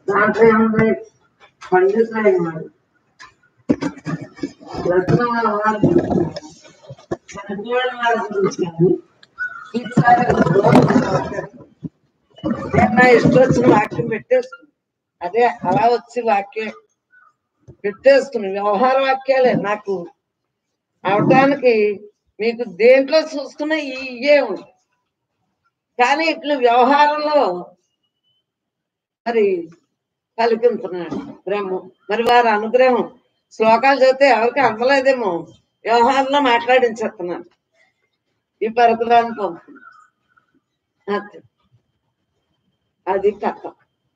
దాంట్లో ఏముంది పండితులైన వాడు రత్నం వాళ్ళ వారి గురించి చనిపోయిన వారి గురించి కానీ ఈసారి నేను నా ఇష్టం వచ్చిన వాక్యం పెట్టేసుకుని అదే అలా వచ్చి వాక్యం పెట్టేసుకుని వ్యవహార వాక్యాలే నాకు అవటానికి మీకు దేంట్లో చూసుకున్న ఈ ఇయే ఉంది కానీ ఇట్లా వ్యవహారంలో మరి పలికించున్నాడు బ్రహ్మం మరి వారి అనుగ్రహం శ్లోకాలు చదివితే ఎవరికి అందలేదేమో వ్యవహారంలో మాట్లాడించేస్తున్నాను ఈ పరకులాన్ని పంపుతుంది అంతే అది కథ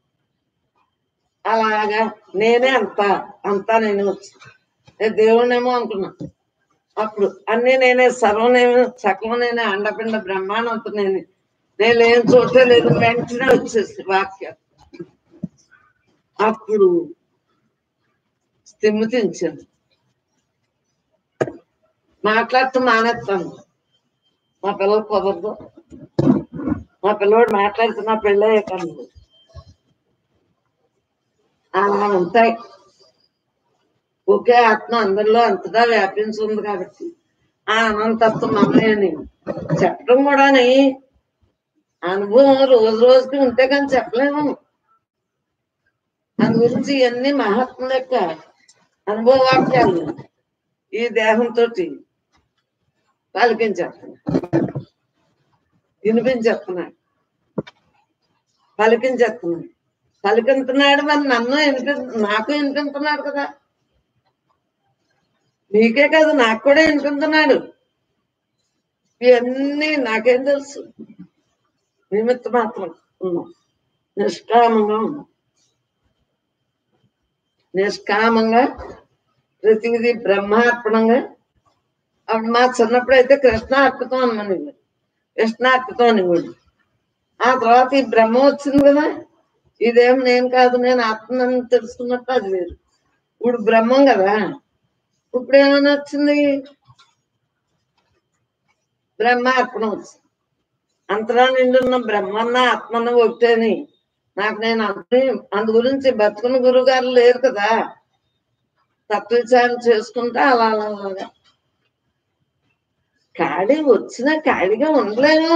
అలాగా నేనే అంత అంతా నేనే వచ్చి దేవుణ్ణేమో అనుకున్నా అప్పుడు అన్ని నేనే సర్వం నేనే సకలం నేనే అండపిండ బ్రహ్మాండంతో నేనే నేను లేని చోటే లేదు వెంటనే వచ్చేసి వాక్యం అప్పుడు స్థిమితించాను మాట్లాడుతూ మానేస్తాను మా పిల్లలు కుదరదు మా పిల్లవాడు మాట్లాడుతున్నా పెళ్ళయ్యే కన్ను అలా ఉంటాయి ఒకే ఆత్మ అందరిలో అంతగా వ్యాపించి ఉంది కాబట్టి ఆ అనంతత్వం అమ్మని చెప్పడం కూడాని అనుభవం రోజు రోజుకి ఉంటే కానీ చెప్పలేము దాని గురించి ఇవన్నీ మహాత్ముల యొక్క అనుభవ వాక్యాలు ఈ దేహంతో పలికించేస్తున్నాయి వినిపించేస్తున్నాయి పలికించేస్తున్నాయి పలికింటున్నాడు మరి నన్ను వినిపి నాకు వినిపించున్నాడు కదా నీకే కాదు నాకు కూడా వినిపించున్నాడు ఇవన్నీ నాకేం తెలుసు నిమిత్త మాత్రం ఉన్నాం నిష్కామంగా ఉన్నాం నిష్కామంగా ప్రతిదీ బ్రహ్మార్పణంగా అప్పుడు మా చిన్నప్పుడు అయితే కృష్ణార్పితం అన్నది కృష్ణార్పితం అనేవాడు ఆ తర్వాత ఈ బ్రహ్మ వచ్చింది కదా ఇదేం నేను కాదు నేను ఆత్మని తెలుసుకున్నట్టు అది వేరు ఇప్పుడు బ్రహ్మం కదా ఇప్పుడు ఏమైనా వచ్చింది బ్రహ్మార్పణ వచ్చింది అంతరా నిండున్న బ్రహ్మన్న ఆత్మన్న ఒకటేని నాకు నేను అందు అందు గురించి బతుకున్న గురువు గారు లేరు కదా తత్వవిచారం చేసుకుంటా అలా అలా అలాగా ఖాళీ వచ్చిన ఖాళీగా ఉండలేను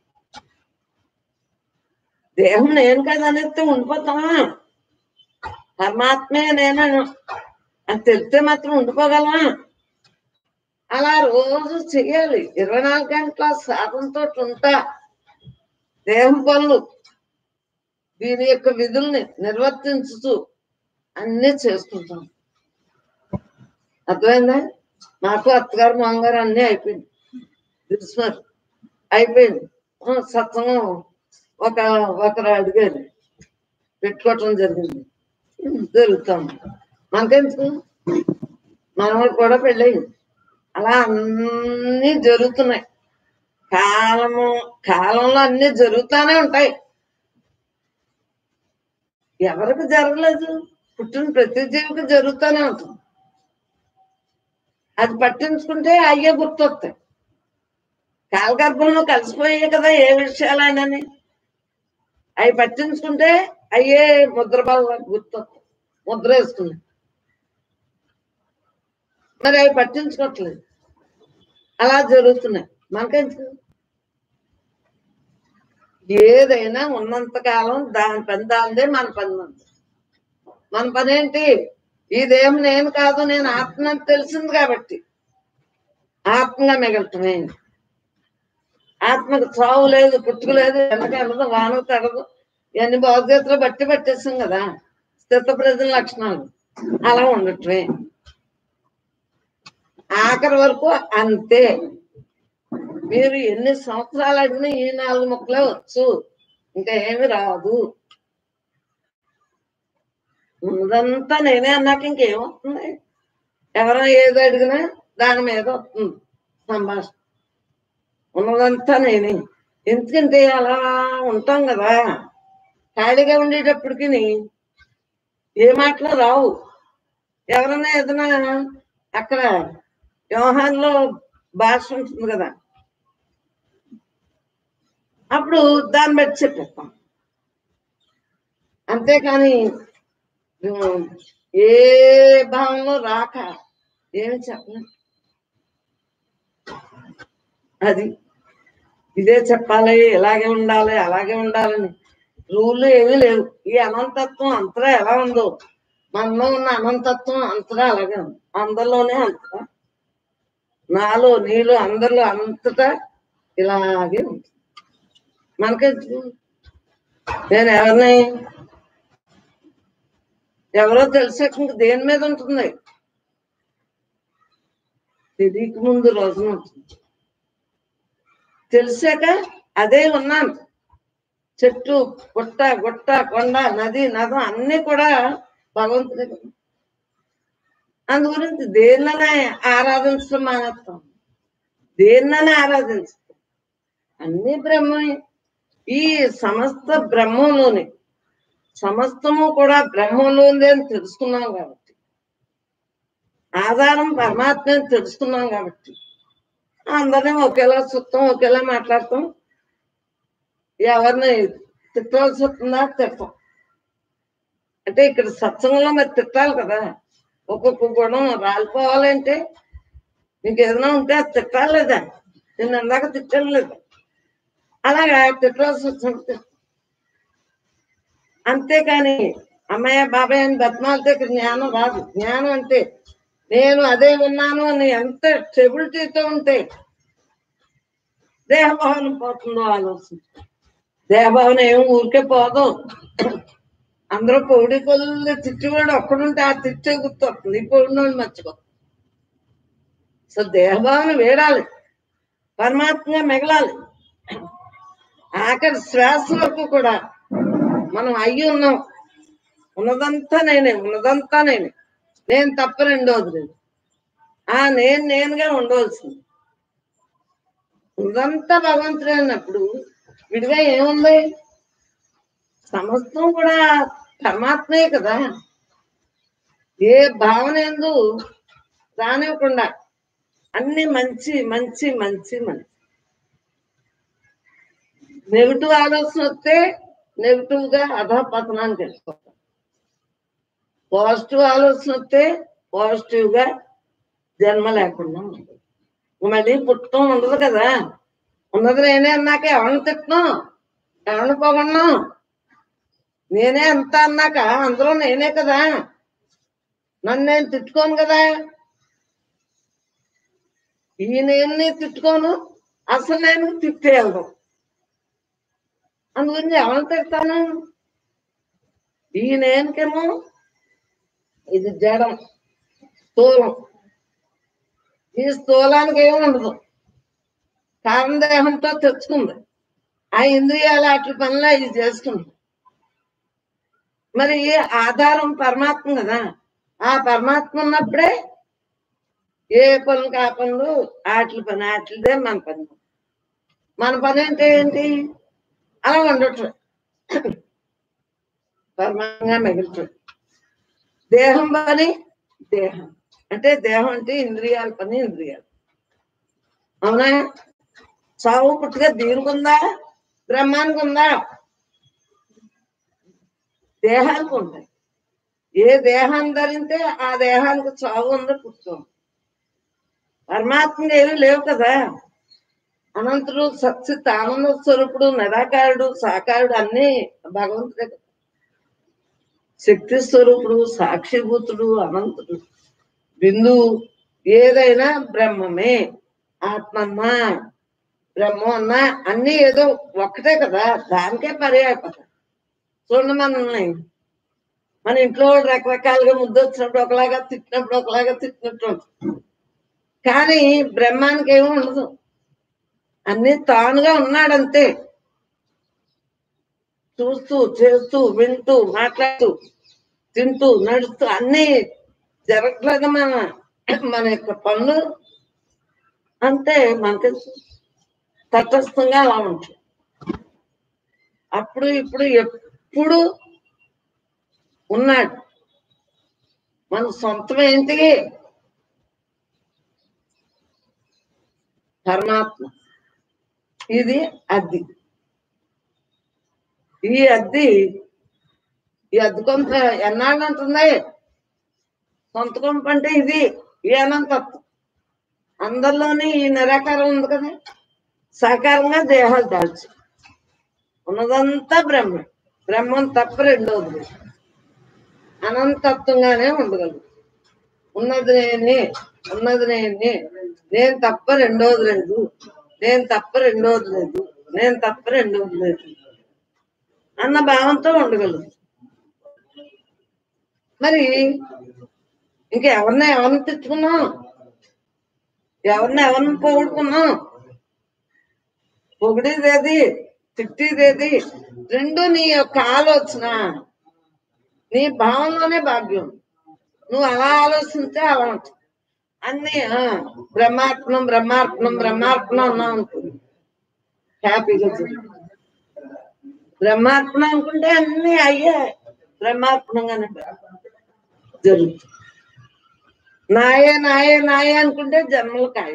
దేహం నేను కదా అనేది ఉండిపోతామా పరమాత్మే నేను అని తెలిస్తే మాత్రం ఉండిపోగలమా అలా రోజు చెయ్యాలి ఇరవై నాలుగు గంటల సాధనతో ఉంటా దేహం పనులు దీని యొక్క విధుల్ని నిర్వర్తించుతూ అన్ని చేసుకుంటాం అర్థమైందా నాకు అత్తగారు మామగారు అన్నీ అయిపోయింది క్రిస్మస్ అయిపోయింది ఆ, సత్సంగం ఒక ఒకరు అడిగారు పెట్టుకోవటం జరిగింది జరుగుతాం మనకెందుకు మనవాడు కూడా పెళ్ళయింది అలా అన్నీ జరుగుతున్నాయి కాలము కాలంలో అన్ని జరుగుతానే ఉంటాయి ఎవరికి జరగలేదు పుట్టిన ప్రతి జీవికి జరుగుతూనే ఉంటుంది అది పట్టించుకుంటే అయ్యే గుర్తొస్తాయి కాలగర్భంలో కలిసిపోయాయి కదా ఏ విషయాలైనని అవి పట్టించుకుంటే అయ్యే ముద్ర బాగా గుర్తొస్తాయి ముద్ర వేసుకున్నాయి మరి అవి పట్టించుకోవట్లేదు అలా జరుగుతున్నాయి మనకెందుకు ఏదైనా ఉన్నంత కాలం దాని పని దాందే మన పని మనది. మన పని ఏంటి ఇదేం నేను కాదు నేను ఆత్మ అని తెలిసింది కాబట్టి ఆత్మగా మిగలటమే ఆత్మకు చావు లేదు పుట్టుకు లేదు వెనకెళ్ళదు వాన తడదు ఇవన్నీ భగవద్గీతలో బట్టి పట్టేసాం కదా స్థిత ప్రజల లక్షణాలు అలా ఉండటమే ఆఖరి వరకు అంతే మీరు ఎన్ని సంవత్సరాలు అడిగినా ఈ నాలుగు ముక్కలే వచ్చు ఇంకా ఏమి రాదు ఉన్నదంతా నేనే అన్నాక ఇంకేమవుతుంది ఎవరైనా ఏది అడిగినా దాని మీద వస్తుంది సంభాషణ ఉన్నదంతా నేనే ఎందుకంటే అలా ఉంటాం కదా ఖాళీగా ఉండేటప్పటికి ఏ మాటలు రావు ఎవరైనా ఏదైనా అక్కడ వ్యవహారంలో భాష ఉంటుంది కదా అప్పుడు దాన్ని బట్టి చెప్పేస్తాం అంతేకాని ఉమ్, ఏ భావంలో రాక ఏమి చెప్పను అది ఇదే చెప్పాలి ఇలాగే ఉండాలి అలాగే ఉండాలని రూల్ ఏమీ లేవు ఈ అనంతత్వం అంతటా ఎలా ఉందో మనలో ఉన్న అనంతత్వం అంతటా అలాగే ఉంది అందరిలోనే అంతటా నాలో నీలో అందరిలో అంతటా ఇలాగే ఉంది మనకి నేను ఎవరిని ఎవరో తెలిసాక ఇంక దేని మీద ఉంటుంది తెలియక ముందు రోజున ఉంటుంది తెలిసాక అదే ఉన్నాను చెట్టు పుట్ట గుట్ట కొండ నది నదం అన్ని కూడా భగవంతుడే కదా. అందు గురించి దేన్ననే ఆరాధించడం మానేస్తాం దేన్ననే ఆరాధించుతాం అన్ని బ్రహ్మమే ఈ సమస్త బ్రహ్మంలోనే సమస్తము కూడా బ్రహ్మంలోనే అని తెలుసుకున్నాం కాబట్టి ఆధారం పరమాత్మ అని తెలుసుకున్నాం కాబట్టి అందరినీ ఒకేలా చూస్తాం ఒకేలా మాట్లాడతాం ఎవరిని తిట్టవలసి వస్తుందా తిట్టం అంటే ఇక్కడ సత్సంగంలో మరి తిట్టాలి కదా ఒక్కొక్క గుణం రాలిపోవాలంటే నీకు ఏదైనా ఉంటే అది తిట్టాలి లేదా నేను అందాక తిట్టాను లేదా అలాగా తిట్టవలసి వచ్చినప్పుడు తిట్టు. అంతేకాని అమ్మయ్య బాబాయ్ అని బతిమాలితే ఇక్కడ జ్ఞానం రాదు జ్ఞానం అంటే నేను అదే ఉన్నాను అని ఎంత స్టెబిలిటీతో ఉంటే దేహభావన పోతుందో ఆలోచన దేహభావన ఏం ఊరికే పోదు అందరూ పొడి కొలు తిట్టివాడు ఒక్కడుంటే ఆ తిట్టే గుర్తొస్తుంది ఈ పొడినోడు మర్చిపో సో దేహభావన వేడాలి పరమాత్మగా మిగలాలి ఆఖరి శ్వాస వరకు కూడా మనం అయ్యి ఉన్నాం ఉన్నదంతా నేనే ఉన్నదంతా నేనే నేను తప్ప రెండోది లేదు ఆ నేను నేనుగా ఉండవలసింది ఉన్నదంతా భగవంతుడే అన్నప్పుడు విడిగా ఏముంది సమస్తం కూడా పరమాత్మే కదా ఏ భావన ఎందు రానివ్వకుండా అన్ని మంచి మంచి మంచి మంచి నెగిటివ్ ఆలోచన వస్తే నెగిటివ్ గా అధపతనానికి వెళ్ళిపోతాం పాజిటివ్ ఆలోచన వస్తే పాజిటివ్ గా జన్మ లేకుండా ఉంటుంది. మళ్ళీ పుట్టడం ఉండదు కదా ఉన్నది నేనే అన్నాక ఎవరిని తిట్టను ఎవరిని పోగొన్నాను నేనే అంత అన్నాక అందులో నేనే కదా నన్ను నేను తిట్టుకోను కదా ఈ నేను తిట్టుకోను అసలు నేను తిట్టేయను అందుగురించి ఎవరిని తిడతాను ఈ నేనుకేమో ఇది జడం స్థూలం ఈ స్థూలానికి ఏమి ఉండదు కారణదేహంతో తెచ్చుకుంది ఆ ఇంద్రియాలు అట్ల పనులు ఇది చేసుకుంది మరి ఆధారం పరమాత్మ కదా ఆ పరమాత్మ ఉన్నప్పుడే ఏ పనులు ఆ పనులు ఆటల పని ఆటలదే మన పని మన పని అంటే ఏంటి అలా ఉండటం పరమాత్మగా మిగులుతుంది దేహం పని దేహం అంటే దేహం అంటే ఇంద్రియాల పని ఇంద్రియాలు అవునా చావు పుట్టుగా దీనికి ఉందా బ్రహ్మానికి ఉందా దేహానికి ఉంటాయి ఏ దేహాన్ని ధరిస్తే ఆ దేహానికి చావు ఉంది పుట్టుకోండి పరమాత్మ ఏమీ లేవు కదా అనంతుడు సత్సిత్ ఆనంద స్వరూపుడు నిరాకారుడు సాకారుడు అన్ని భగవంతుడే కదా శక్తి స్వరూపుడు సాక్షిభూతుడు అనంతుడు బిందువు ఏదైనా బ్రహ్మమే ఆత్మమ్మ బ్రహ్మం అన్న అన్ని ఏదో ఒక్కటే కదా దానికే పర్యాయపదం చూడండి మనల్ని మన ఇంట్లో వాళ్ళు రకరకాలుగా ముద్దు వచ్చినప్పుడు ఒకలాగా తిట్టినప్పుడు ఒకలాగా తిట్టినట్టు ఉంటుంది. కానీ బ్రహ్మానికి ఏమీ ఉండదు అన్ని తానుగా ఉన్నాడంతే చూస్తూ చేస్తూ వింటూ మాట్లాడుతూ తింటూ నడుస్తూ అన్ని జరగట్లేదు మన మన యొక్క పనులు అంతే మనకి తటస్థంగా అలా ఉంటుంది అప్పుడు ఇప్పుడు ఎప్పుడు ఉన్నాడు మన సొంతం ఏంటి పరమాత్మ ఇది అద్ది ఈ అద్ది ఈ అద్దె కొంప ఎన్నాళ్ళు ఉంటుంది సొంత కొంప అంటే ఇది ఈ అనంతత్వం అందరిలోని ఈ నిరాకారం ఉంది కదా సాకారంగా దేహాలు దాల్చి ఉన్నదంతా బ్రహ్మ బ్రహ్మం తప్ప రెండోది లేదు. అనంతత్వంగానే ఉండగలదు ఉన్నది నేనే ఉన్నది నేనే నేను తప్ప రెండోది లేదు నేను తప్ప రెండోది లేదు నేను తప్ప రెండోది లేదు అన్న భావంతో ఉండగలదు మరి ఇంకెవరిని ఎవరిని తెచ్చుకున్నాం ఎవరిని ఎవరిని పోగొట్టుకున్నాం పొగిడేదేది తిట్టేదేది రెండు నీ యొక్క ఆలోచన నీ భావంలోనే భాగ్యం నువ్వు అలా ఆలోచిస్తే అలా ఉంటుంది అన్ని ఆ, బ్రహ్మార్పణం బ్రహ్మార్పణం బ్రహ్మార్పణం అన్నావు అనుకుంది హ్యాపీగా చెప్పు. బ్రహ్మార్పణ అనుకుంటే అన్ని అయ్యే బ్రహ్మార్పణంగానే జరుగుతుంది నాయే నాయే నాయే అనుకుంటే జన్మలు కాయ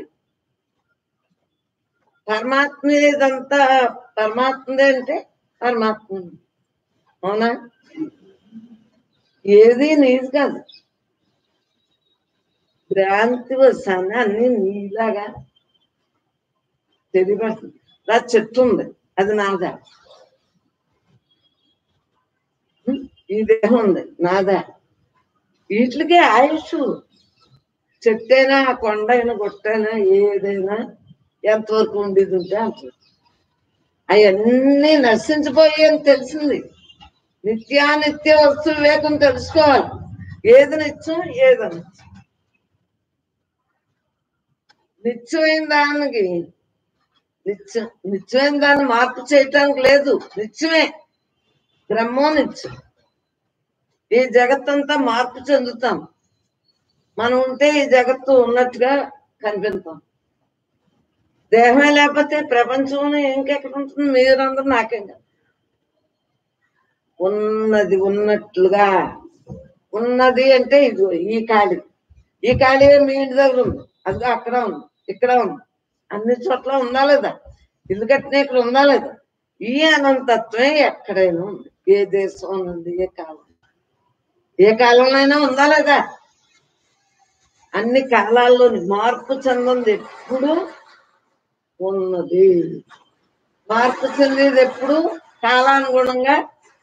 పరమాత్మ ఇదంతా పరమాత్మదే అంటే పరమాత్మ అవునా ఏది నీది కాదు భ్రాంతి వస్తాను అన్ని నీలాగా తెలియబడుతుంది నా చెట్టు ఉంది అది నాదా ఉం? ఈ దేహం ఉంది నాదా వీటికి ఆయుష్ చెట్టైనా కొండైనా గుట్టైనా ఏదైనా ఎంతవరకు ఉండేది ఉంటే అంత అవన్నీ నశించిపోయి అని తెలిసింది నిత్యానిత్య వస్తు వివేకం తెలుసుకోవాలి ఏది నిత్యం ఏది అనిత్యం నిత్యమైన దానికి నిత్యం నిత్యమైన దాన్ని మార్పు చేయటానికి లేదు నిత్యమే బ్రహ్మం నిత్యం ఈ జగత్తంతా మార్పు చెందుతాం మనం ఉంటే ఈ జగత్తు ఉన్నట్టుగా కనిపిస్తాం దేహమే లేకపోతే ప్రపంచంలో ఇంకెక్కడ ఉంటుంది మీరందరూ నాకేం కాదు ఉన్నది ఉన్నట్లుగా ఉన్నది అంటే ఇది ఈ ఖాళీ ఈ ఖాళీ మీ ఇంటి దగ్గర ఉంది అది అక్కడ ఉంది ఇక్కడ ఉంది అన్ని చోట్ల ఉందా లేదా ఇల్లు కట్టిన ఇక్కడ ఉందా లేదా ఈ అనంతత్వమే ఎక్కడైనా ఉంది ఏ దేశం ఉంది ఏ కాలం ఏ కాలంలో ఉందా లేదా అన్ని కాలాల్లోని మార్పు చెందింది ఎప్పుడు ఉన్నది మార్పు చెందేది ఎప్పుడు కాలానుగుణంగా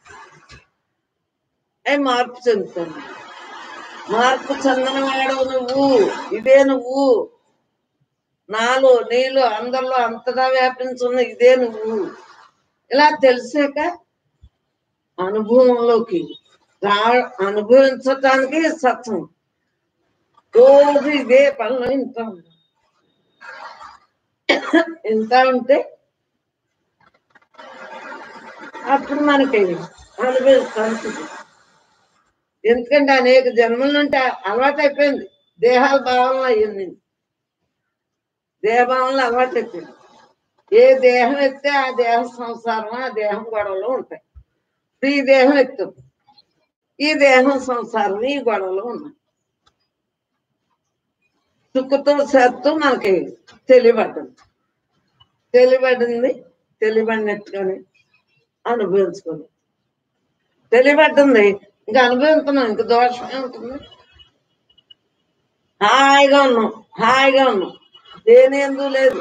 అవి మార్పు చెందుతుంది మార్పు చెందిన వాడు నువ్వు ఇదే నువ్వు నాలో నీలో అందరిలో అంతటా వ్యాపించున్న ఇదే నువ్వు ఇలా తెలిసాక అనుభవంలోకి రా అనుభవించటానికి సత్యం రోజు ఇదే పనులు ఇంత ఉంది. ఇంత ఉంటే అప్పుడు మనకి అనుభవిస్తానికి ఎందుకంటే అనేక జన్మల నుండి అలవాటు అయిపోయింది దేహాల భావనలు అయ్యింది దేహభావనలు అలవాటు అయిపోయింది ఏ దేహం ఎత్తే ఆ దేహ సంసారం ఆ దేహం గొడవలు ఉంటాయి ఇప్పుడు ఈ దేహం ఎత్తుంది ఈ దేహం సంసారం ఈ గొడవలు ఉన్నాయి సుఖతో సత్తు మనకి తెలియబడ్డది తెలియబడింది తెలియబడినట్టుగానే అనుభవించుకోండి తెలియబడ్డింది ఇంకా అనుభవిస్తున్నాం ఇంకా దోషమే ఉంటుంది హాయిగా ఉన్నాం హాయిగా ఉన్నాం దేని ఎందు లేదు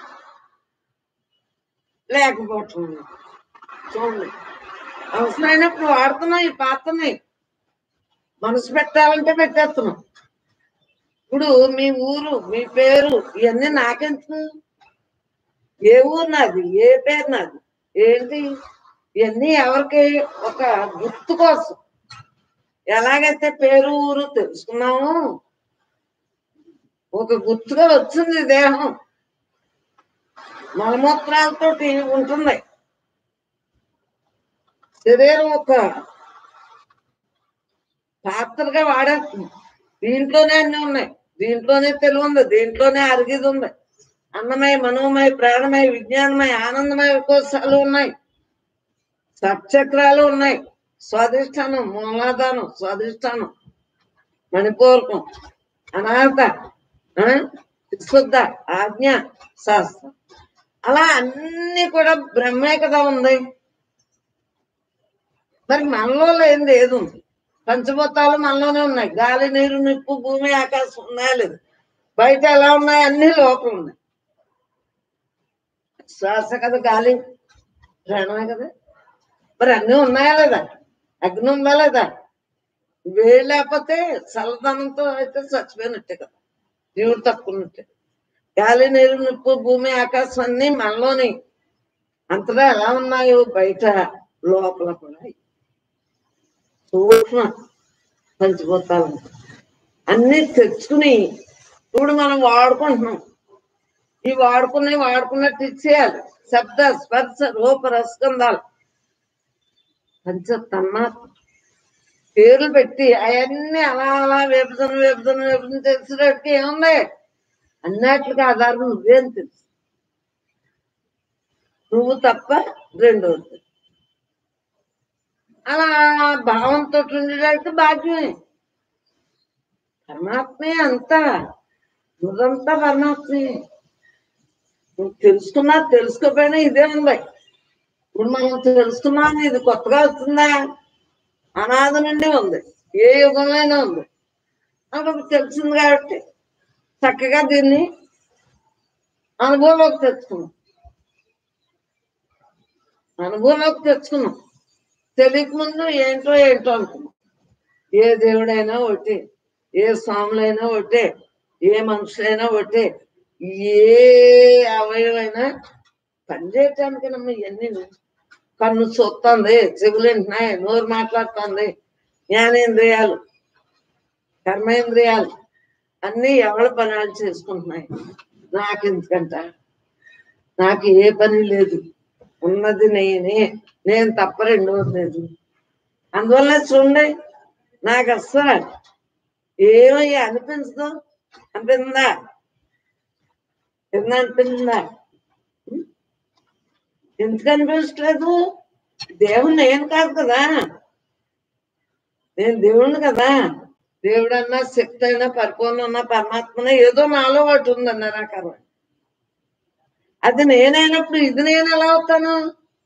లేకపోవటం లేదు. చూడండి అవసరమైనప్పుడు వాడుతున్నాం ఈ పాత్రని మనసు పెట్టాలంటే పెట్టేస్తున్నాం ఇప్పుడు మీ ఊరు మీ పేరు ఇవన్నీ నాకెందుకు ఏ ఊరు నాది ఏ పేరు నాది ఏంటి ఇవన్నీ ఎవరికి ఒక గుర్తు కోసం ఎలాగైతే పేరు ఊరు తెలుసుకున్నాము ఒక గుర్తుగా వచ్చింది ఈ దేహం మలమూత్రాలతో ఉంటుంది శరీరం ఒక పాత్రగా వాడేస్తుంది దీంట్లోనే అన్ని ఉన్నాయి దీంట్లోనే తెలివి ఉంది దీంట్లోనే అరిగిది ఉంది అన్నమయ మనోమయ ప్రాణమయ విజ్ఞానమయ ఆనందమయ కోశాలు ఉన్నాయి సప్చక్రాలు ఉన్నాయి స్వాధిష్టానం మూలాధానం స్వాధిష్టానం మణిపూర్వకం అనాథ ఆ, శుద్ధ ఆజ్ఞ శాస్త్రం అలా అన్ని కూడా బ్రహ్మే కదా ఉంది మరి మనలో లేనిది ఏది ఉంది పంచభూతాలు మనలోనే ఉన్నాయి గాలి నీరు నిప్పు భూమి ఆకాశం ఉన్నాయా లేదు బయట ఎలా ఉన్నాయి అన్ని లోపల ఉన్నాయి శ్వాస కదా గాలి ప్రాణమే కదా మరి అన్నీ ఉన్నాయా లేదా అగ్ని ఉందా లేదా ఇవే లేకపోతే చల్లదనంతో అయితే చచ్చిపోయినట్టే కదా జీవుడు తక్కున్నట్టే గాలి నీరు నిప్పు భూమి ఆకాశం అన్ని మనలోని అంతటా ఎలా ఉన్నాయో బయట లోపల కూడా సూక్ష్మ పంచిపోతాలు అన్ని తెచ్చుకుని ఇప్పుడు మనం వాడుకుంటున్నాం ఈ వాడుకునే వాడుకున్నట్టు ఇచ్చేయాలి శబ్ద స్పర్శ రూప రసగంధాలు పంచ తన్మాత్ర పేర్లు పెట్టి అవన్నీ అలా అలా విభజన విభజన విభజన తెలిసినట్టు ఏముంది అన్నిటికి ఆధారం నువ్వేం తెలుసు నువ్వు తప్ప రెండోది అలా భావంతో ఉండేటట్టు భాగ్యమే పరమాత్మే అంతా నువ్వంతా పరమాత్మే నువ్వు తెలుసుకున్నా తెలుసుకోపోయినా ఇదే ఉంది ఇప్పుడు మనం తెలుసుకున్నాం ఇది కొత్తగా వస్తుందా అనాథ నుండి ఉంది ఏ యుగంలోనే ఉంది మనకు తెలిసింది కాబట్టి చక్కగా దీన్ని అనుభవంలోకి తెచ్చుకున్నాం అనుభవంలోకి తెచ్చుకున్నాం తెలియక ముందు ఏంటో ఏంటో అనుకున్నాం ఏ దేవుడైనా ఒకటి ఏ స్వాములైనా ఒకటే ఏ మనుషులైనా ఒకటే ఏ అవయవైనా పనిచేయటానికేనమ్మా ఇవన్నీ కన్ను చూస్తుంది చెవులు వింటున్నాయి నోరు మాట్లాడుతుంది జ్ఞానేంద్రియాలు కర్మేంద్రియాలు అన్ని ఎవరి పనాలు చేసుకుంటున్నాయి నాకెందుకంట నాకు ఏ పని లేదు ఉన్నది నేనే నేను తప్ప రెండోది లేదు అందువల్ల చూడండి నాకు అస్సలు ఏమయ్యా అనిపించదు అనిపిందా ఎంత అనిపించిందా ఎందుకు అనిపించట్లేదు దేవుడు నేను కాదు కదా నేను దేవుడిని కదా దేవుడు అన్నా శక్తి అయినా పరిపూర్ణ అన్నా పరమాత్మన ఏదో నాలో ఒకటి ఉంది అన్నారు అది నేనైనప్పుడు ఇది నేను ఎలా అవుతాను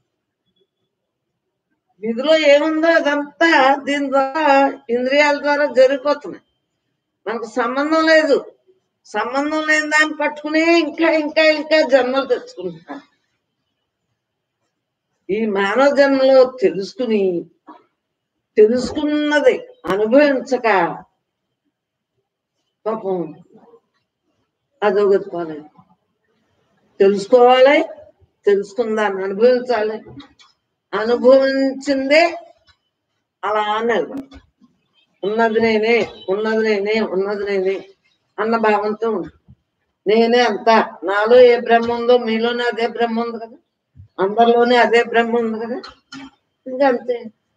విధిలో ఏముందో అదంతా దీని ద్వారా ఇంద్రియాల ద్వారా జరిగిపోతున్నాయి మనకు సంబంధం లేదు సంబంధం లేని దాన్ని పట్టుకుని ఇంకా ఇంకా ఇంకా జన్మలు తెచ్చుకుంటున్నాను ఈ మానవ జన్మలో తెలుసుకుని తెలుసుకున్నది అనుభవించక పాపం అదొకటి పాలేదు తెలుసుకోవాలి తెలుసుకుందాన్ని అనుభవించాలి అనుభవించిందే అలా నిలబడి ఉన్నది నేనే ఉన్నది నేనే ఉన్నది నేనే అన్న భావంతో ఉంది నేనే అంతా నాలో ఏ బ్రహ్మ ఉందో మీలోనే అదే బ్రహ్మ ఉంది కదా అందరిలోనే అదే బ్రహ్మ ఉంది కదా ఇంకా అంతే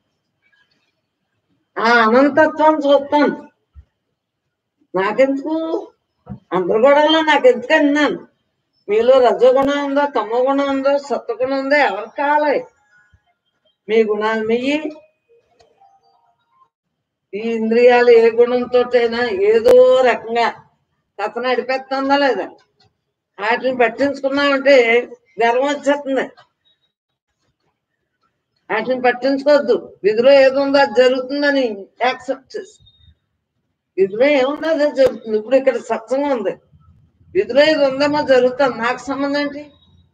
ఆ అనంతత్వం చూస్తాను నాకెందుకు అందరి గొడవలో నాకెందుకు అన్నాను మీలో రజోగుణం ఉందో తమో గుణం ఉందో సత్వగుణం ఉందో ఎవరికి కావాలి మీ గుణాలు మీయి ఈ ఇంద్రియాలు ఏ గుణంతోటైనా ఏదో రకంగా కథ నడిపేస్తుందా లేదా వాటిని పట్టించుకున్నామంటే గర్వం వచ్చేస్తుంది వాటిని పట్టించుకోవద్దు విధిలో ఏది ఉందో అది జరుగుతుందని యాక్సెప్ట్ చేసి విధిలో ఏముందో అదే జరుగుతుంది ఇప్పుడు ఇక్కడ సత్సంగం ఉంది విధిలో ఇది ఉందేమో జరుగుతుంది నాకు సంబంధం ఏంటి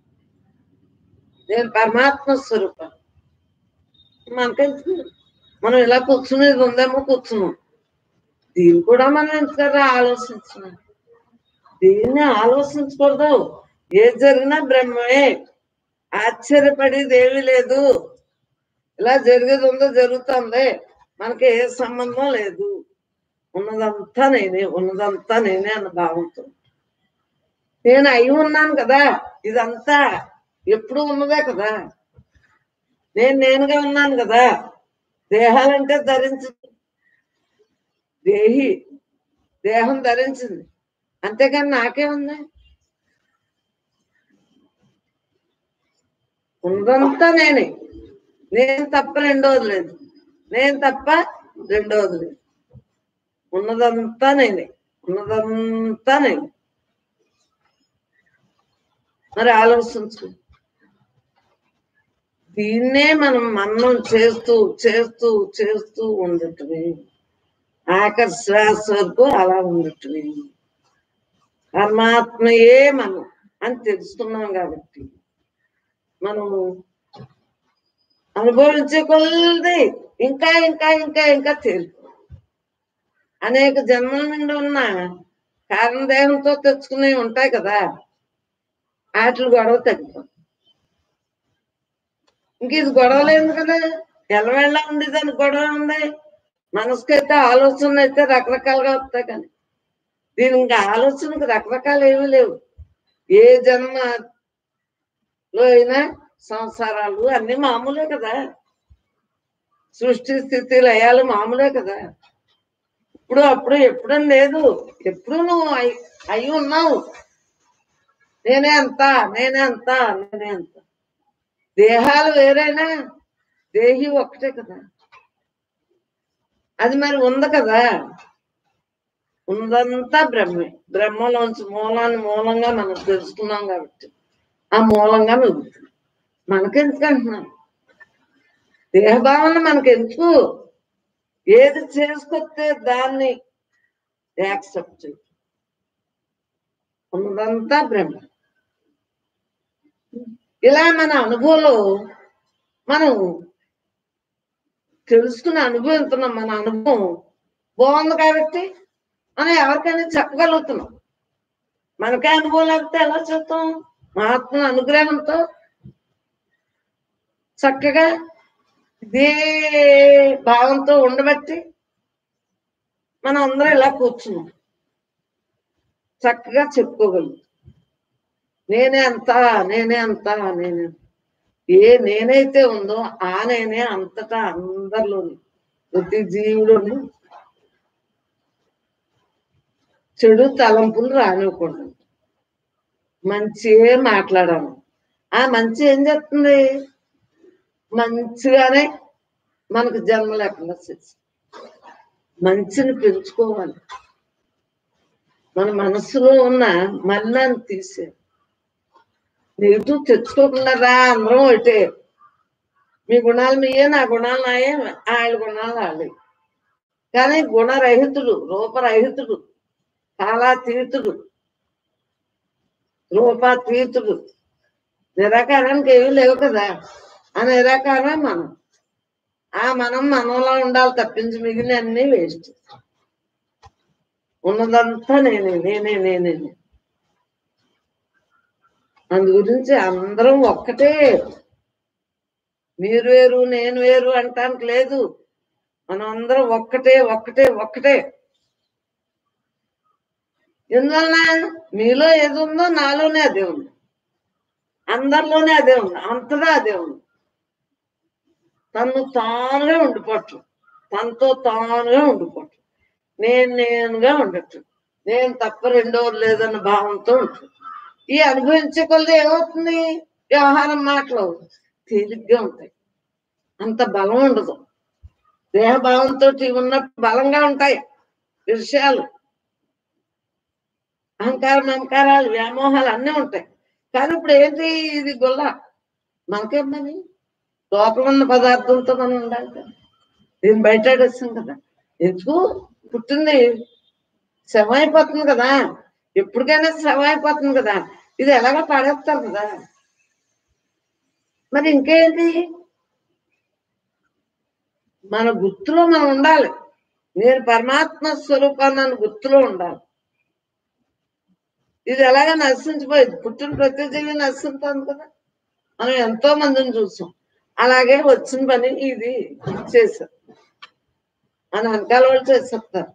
నేను పరమాత్మ స్వరూపం మనకెందుకు మనం ఇలా కూర్చునేది ఉందేమో కూర్చున్నాం దీన్ని కూడా మనం ఎందుకరా ఆలోచించున్నాం దీన్ని ఆలోచించకూడదు ఏది జరిగినా బ్రహ్మమే ఆశ్చర్యపడేది ఏమీ లేదు ఇలా జరిగేది ఉందో జరుగుతుంది మనకి ఏ సంబంధం లేదు ఉన్నదంతా నేనే ఉన్నదంతా నేనే అన్న భావంతో నేను అయి ఉన్నాను కదా ఇదంతా ఎప్పుడు ఉన్నదే కదా నేను నేనుగా ఉన్నాను కదా దేహాలంటే ధరించింది దేహి దేహం ధరించింది అంతేకాని నాకే ఉంది ఉన్నదంతా నేనే నేను తప్ప రెండోది లేదు నేను తప్ప రెండోది లేదు ఉన్నదంతా నేనే ఉన్నదంతా నేనే మరి ఆలోచించు దీన్నే మనం మన్నం చేస్తూ చేస్తూ చేస్తూ ఉండటమే ఆఖరి శ్వాస వరకు అలా ఉండటమే పరమాత్మయే మనం అని తెలుసుకున్నాం కాబట్టి మనము అనుభవించే కొలది ఇంకా ఇంకా ఇంకా ఇంకా తేలిక అనేక జన్మల నుండి ఉన్న కారణదేహంతో తెచ్చుకునేవి ఉంటాయి కదా వాటి గొడవ తగ్గిపోతుంది ఇంక ఇది గొడవ లేదు కదా ఎలవేళ్ళ ఉంది దాని గొడవ ఉంది మనసుకైతే ఆలోచనలు అయితే రకరకాలుగా వస్తాయి కానీ దీని ఇంకా ఆలోచనకు రకరకాలు ఏమీ లేవు ఏ జన్మలో అయినా సంసారాలు అన్ని మామూలే కదా సృష్టి స్థితి లయాలు మామూలే కదా ఇప్పుడు అప్పుడు ఎప్పుడని లేదు ఎప్పుడు నువ్వు అయి అయి ఉన్నావు నేనే అంత నేనే అంత నేనే అంత దేహాలు వేరైనా దేహి ఒక్కటే కదా అది మరి ఉంది కదా ఉందంతా బ్రహ్మే బ్రహ్మలోంచి మూలాన్ని మూలంగా మనం తెలుసుకున్నాం కాబట్టి ఆ మూలంగా మిగులుతుంది మనకెందుకు అంటున్నాం దేహభావన మనకెందుకు ఏది చేసుకొస్తే దాన్ని యాక్సెప్ట్ చేయి ఉన్నదంతా బ్రహ్మ ఇలా మన అనుభవంలో మనం తెలుసుకుని అనుభవిస్తున్నాం మన అనుభవం బాగుంది కాబట్టి మనం ఎవరికైనా చెప్పగలుగుతున్నాం మనకే అనుభవం లేకపోతే ఎలా చెప్తాం మహాత్మ అనుగ్రహంతో చక్కగా ఇదే భావంతో ఉండబట్టి మనం అందరం ఇలా కూర్చున్నాం చక్కగా చెప్పుకోగలుగుతాం నేనే అంత నేనే అంత నేనే అంత. ఏ నేనైతే ఉందో ఆ నేనే అంతటా అందరిలోని ప్రతి జీవులోని చెడు తలంపులు రానివ్వకూడదు మంచిగా మాట్లాడాలి ఆ మంచి ఏం చెప్తుంది మంచిగానే మనకు జన్మ లేకుండా చేసి మంచిని పెంచుకోవాలి మన మనసులో ఉన్న మన్నాన్ని తీసే నెగిటివ్ తెచ్చుకోకుండా రా అందరం ఒకటే మీ గుణాలు మీయే నా గుణాలు నాయే వాళ్ళ గుణాలు వాళ్ళే కానీ గుణరహితుడు రూపరహితుడు కాలాతీతుడు రూపాతీతుడు నిరాకారానికి ఏమీ లేవు కదా ఆ నిరాకారమే మనం ఆ మనం మనలో ఉండాలి తప్పించి మిగిలిన అన్ని వేస్ట్ ఉన్నదంతా నేనే నేనే నేనే అందు గురించి అందరం ఒక్కటే మీరు వేరు నేను వేరు అంటానికి లేదు మనం అందరం ఒక్కటే ఒక్కటే ఒక్కటే ఎందువల్ల మీలో ఏది ఉందో నాలోనే అదే ఉంది అందరిలోనే అదే ఉంది అంతటా అదే ఉంది తను తానుగా ఉండిపోవటం తనతో తానుగా ఉండిపోవటం నేను నేనుగా ఉండటం నేను తప్ప రెండోది లేదన్న భావంతో ఉంటుంది ఈ అనుభవించే కొలది ఏమవుతుంది వ్యవహారం మాటలు తేలిగ్గా ఉంటాయి అంత బలం ఉండదు దేహభావంతో ఉన్నప్పుడు బలంగా ఉంటాయి విషయాలు అహంకారం అహంకారాలు వ్యామోహాలు అన్నీ ఉంటాయి కానీ ఇప్పుడు ఏంటి ఇది గొల్ల మనకేమని లోపల ఉన్న పదార్థంతో మనం ఉండాలి కదా దీన్ని బయటేస్తాం కదా ఎందుకు పుట్టింది శవం అయిపోతుంది కదా ఎప్పటికైనా శవం అయిపోతుంది కదా ఇది ఎలాగో పడేస్తారు కదా మరి ఇంకేంటి మన గుర్తులో మనం ఉండాలి నేను పరమాత్మ స్వరూపాన్ని అని గుర్తులో ఉండాలి ఇది ఎలాగ నశించిపోయింది పుట్టిన ప్రతి జీవి నశించుతుంది కదా మనం ఎంతో మందిని చూసాం అలాగే వచ్చిన పని ఇది చేశారు మన వెనకాల వాళ్ళు చేసేస్తారు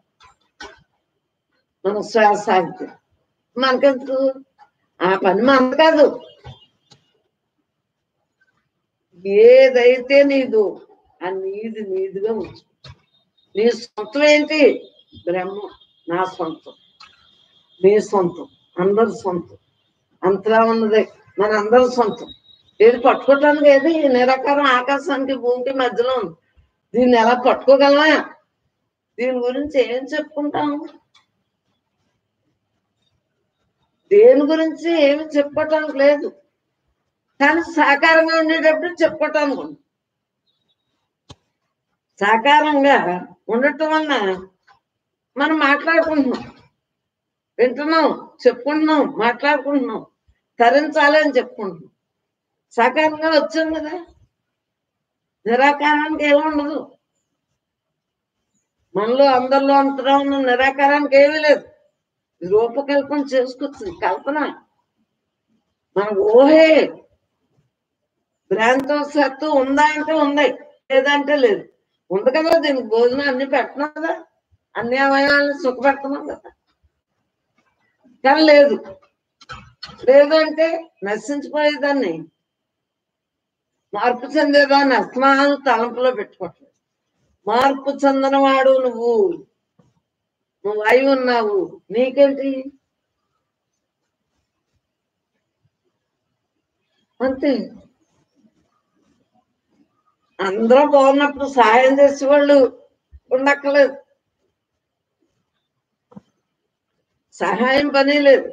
మన శ్వాస ఆగితే మనకెందుకు ఆ పని మన కాదు ఏదైతే నీదు ఆ నీది నీదిగా ఉంచు నీ సొంతం ఏంటి బ్రహ్మ నా సొంతం నీ సొంతం అందరి సొంతం అంతలా ఉన్నది మన అందరి సొంతం ఏది పట్టుకోవటానికి ఏది ఈ నిరాకారం ఆకాశానికి భూమికి మధ్యలో ఉంది దీన్ని ఎలా పట్టుకోగలమా దీని గురించి ఏం చెప్పుకుంటాం దేని గురించి ఏమి చెప్పటానికి లేదు కానీ సాకారంగా ఉండేటప్పుడు చెప్పుకోవటం అనుకుంటాం సాకారంగా ఉండటం వలన మనం మాట్లాడుకుంటున్నాం వింటున్నాం చెప్పుకుంటున్నాం మాట్లాడుకుంటున్నాం తరించాలి అని చెప్పుకుంటున్నాం సాకారంగా వచ్చాం కదా నిరాకారానికి ఏమి ఉండదు మనలో అందరిలో అంతలో ఉన్న నిరాకారానికి ఏమీ లేదు రూపకల్పన చేసుకొచ్చింది కల్పన మన ఊహే భ్రాంతవశాత్తు ఉందా అంటే ఉంది లేదంటే లేదు ఉంది కదా దీనికి భోజనం అన్ని పెట్టినాం కదా అన్ని అవయవాలను సుఖపెడుతున్నాం కదా కానీ లేదు లేదు అంటే నశించిపోయేదాన్ని మార్పు చెందేదాన్ని అస్మాను తలంపులో పెట్టుకోవట్లేదు మార్పు చెందనవాడు నువ్వు నువ్వు అయి ఉన్నావు నీకేంటి అంతే అందరూ బాగున్నప్పుడు సహాయం చేసేవాళ్ళు ఉండక్కర్లేదు సహాయం పని లేదు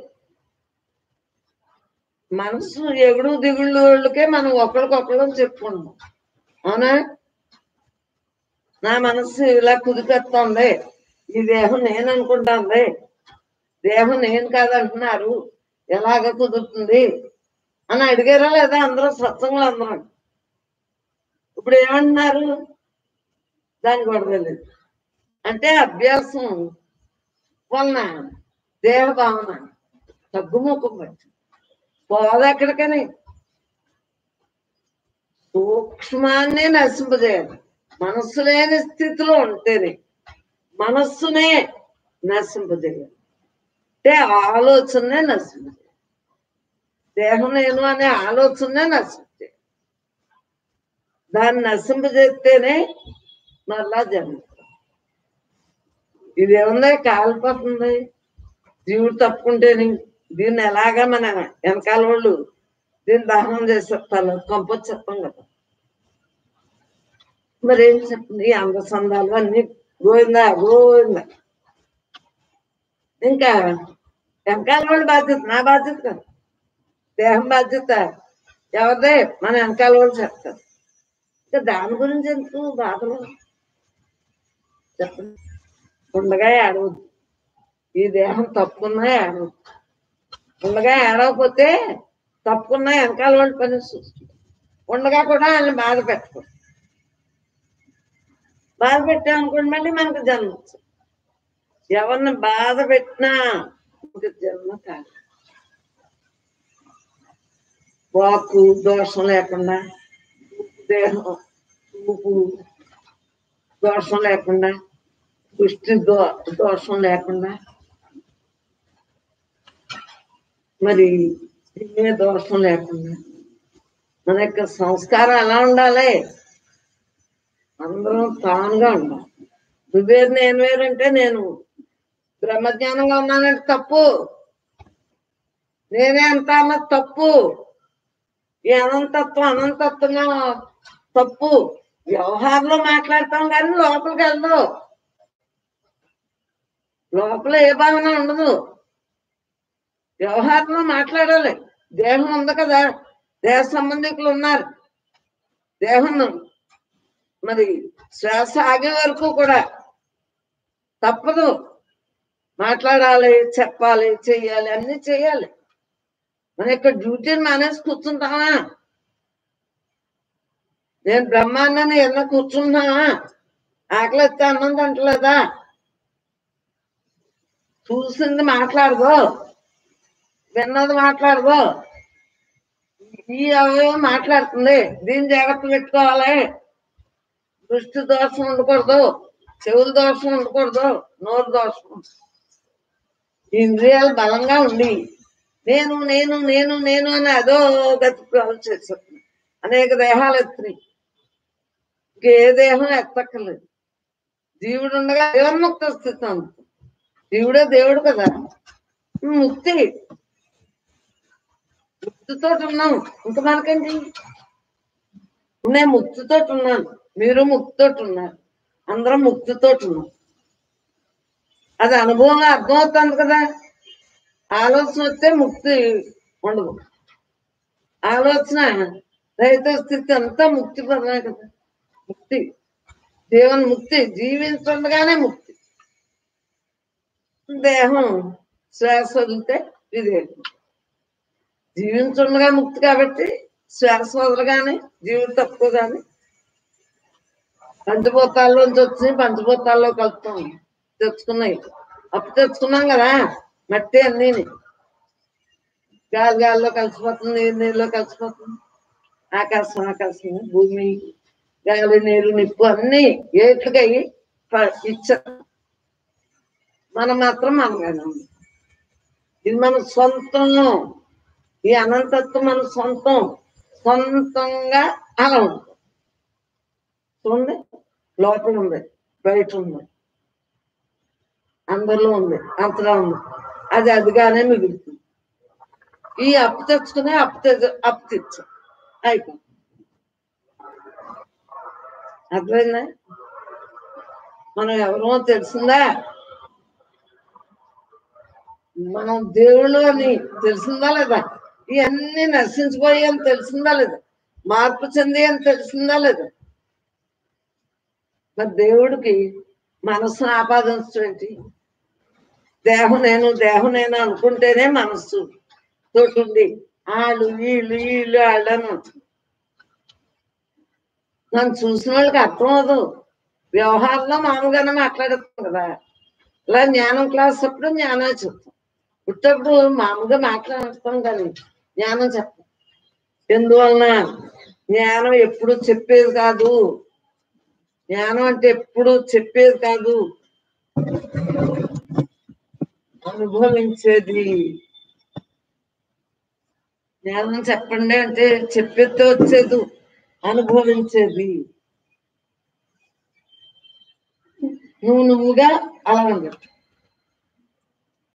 మనసు ఎగుడు దిగుళ్ళు వాళ్ళకే మనం ఒకరికొకరు చెప్పుకుంటాం అవునా నా మనసు ఇలా కుదిపెత్తుంది ఈ దేహం నేను అనుకుంటాంది దేహం నేను కాదంటున్నారు ఎలాగ కుదురుతుంది అని అడిగారా లేదా అందరూ సత్సంగులు అందరూ ఇప్పుడు ఏమంటున్నారు దాని గొడవ లేదు అంటే అభ్యాసం వలన దేహ భావన తగ్గుముఖం పట్టి పోదు ఎక్కడికని సూక్ష్మాన్ని నశింపజేయాలి మనస్సు లేని స్థితిలో ఉంటేనే మనస్సునే నశింపజేయాలి అంటే ఆలోచనే నశింపజేయాలి దేహం నేను అనే ఆలోచనే నశింపజేయాలి దాన్ని నశింపజేస్తేనే మళ్ళా జరుగుతుంది ఇది ఏముంది కాలిపోతుంది జీవుడు తప్పుకుంటేని దీన్ని ఎలాగా మన వెనకాల వాళ్ళు దీన్ని దహనం చేసేస్తారు కంపొచ్చు చెప్తాం కదా మరి ఏం చెప్తుంది ఈ అందసందాలు అన్ని గోవిందా గోవిందా ఇంకా వెనకాల వాళ్ళ బాధ్యత నా బాధ్యత కదా దేహం బాధ్యత ఎవరిదే మన వెనకాల వాళ్ళు చెప్తారు ఇంకా దాని గురించి ఎందుకు బాధలు చెప్పండి ఉండగా ఏడవద్దు ఈ దేహం తప్పుకున్నా ఏడవద్దు ఉండగా ఏడవకపోతే తప్పుకున్నా వెనకాల వాళ్ళు పని చూస్తుంది ఉండగా కూడా వాళ్ళని బాధ పెట్టకూడదు బాధ పెట్టామనుకోండి మళ్ళీ మనకు జన్మ వస్తుంది. ఎవరిని బాధ పెట్టినా మనకు జన్మ కాదు వాకు దోషం లేకుండా దేహం ఊపు దోషం లేకుండా పుష్టి దో దోషం లేకుండా మరి ఏ దోషం లేకుండా మన యొక్క సంస్కారం ఎలా ఉండాలి అందరం తానుగా ఉండాలి నువ్వేరు నేను వేరంటే నేను బ్రహ్మజ్ఞానంగా ఉన్నానంటే తప్పు నేనే అంత అన్నది తప్పు ఈ అనంతత్వం అనంతత్వంగా తప్పు వ్యవహారంలో మాట్లాడతాం కానీ లోపలికి వెళ్దాం లోపల ఏ భావన ఉండదు వ్యవహారంలో మాట్లాడాలి దేహం ఉంది కదా దేహ సంబంధికులు ఉన్నారు దేహం మరి శ్వాస ఆగే వరకు కూడా తప్పదు మాట్లాడాలి చెప్పాలి చెయ్యాలి అన్ని చెయ్యాలి మన యొక్క డ్యూటీని మానేసి కూర్చుంటామా నేను బ్రహ్మాండాన్ని ఎన్న కూర్చుంటున్నావా ఆకలి వస్తే అన్నం తింటలేదా చూసింది మాట్లాడదు విన్నది మాట్లాడదు ఈ అవయవం మాట్లాడుతుంది దీని జాగ్రత్త పెట్టుకోవాలి దృష్టి దోషం ఉండకూడదు చెవుల దోషం ఉండకూడదు నోరు దోషం ఈ ఇంద్రియాలు బలంగా ఉండి నేను నేను నేను నేను అని అదో గతి చేస్తుంది అనేక దేహాలు ఎత్తున్నాయి ఇంకే దేహం ఎత్తక్కర్లేదు జీవుడు ఉండగా జీవన్ముక్త స్థితి అందుతుంది జీవుడే దేవుడు కదా ముక్తి ముక్తితో ఉన్నాం ఇంక మనకేంటి నేను ముక్తితో ఉన్నాను మీరు ముక్తితో ఉన్నారు అందరం ముక్తితో ఉన్నాం అది అనుభవంగా అర్థమవుతుంది కదా ఆలోచన వస్తే ముక్తి ఉండదు ఆలోచన రహిత స్థితి అంతా ముక్తి పదమే కదా ముక్తి జీవన్ ముక్తి జీవించగానే ముక్తి దేహం శ్వాస వదిలితే విదేహం జీవించుండగా ముక్తి కాబట్టి శ్వాస వదలగానే జీవుడు తక్కువ కానీ పంచభూతాల్లోంచి వచ్చి పంచభూతాల్లో కలుపుతాం తెచ్చుకున్నాయి అప్పు తెచ్చుకున్నాం కదా మట్టి అన్నీ గాలి గాలిలో కలిసిపోతుంది నీరు నీరులో కలిసిపోతుంది ఆకాశం ఆకాశం భూమి గాలి నీరు నిప్పు అన్ని ఏట్లుకయ్యి ఇచ్చారు మనం మాత్రం మనగానే ఉంది ఇది మన సొంతం ఈ అనంతత్వం మన సొంతం సొంతంగా అలా ఉంటుంది చూడండి లోపల ఉంది బయట ఉంది అందరిలో ఉంది అంతలో ఉంది అది అదిగానే మిగులుతుంది ఈ అప్పు తెచ్చుకునే అప్పు తెచ్చు అప్పు తెచ్చు అయిపోయింది అర్థమైందా మనం ఎవరో తెలిసిందా మనం దేవుళ్ళు అని తెలిసిందా లేదా ఇవన్నీ నశించిపోయి అని తెలిసిందా లేదా మార్పు చెంది అని తెలిసిందా లేదా మరి దేవుడికి మనస్సును ఆపాదించడం ఏంటి దేహం నేను దేహం నేను అనుకుంటేనే మనస్సు తోటి వాళ్ళు వీళ్ళు వీళ్ళు వాళ్ళను నన్ను చూసిన వాళ్ళకి అర్థం అవదు వ్యవహారంలో మామూలుగానే మాట్లాడుతాం కదా ఇలా జ్ఞానం క్లాస్ అప్పుడు జ్ఞానం చెప్తాం పుట్టప్పుడు మామూలుగా మాట్లాడుతాం కానీ జ్ఞానం చెప్తాం ఎందువలన జ్ఞానం ఎప్పుడు చెప్పేది కాదు జ్ఞానం అంటే ఎప్పుడు చెప్పేది కాదు అనుభవించేది జ్ఞానం చెప్పండి అంటే చెప్పేస్తే వచ్చేది అనుభవించేది నువ్వు నువ్వుగా అలా ఉండదు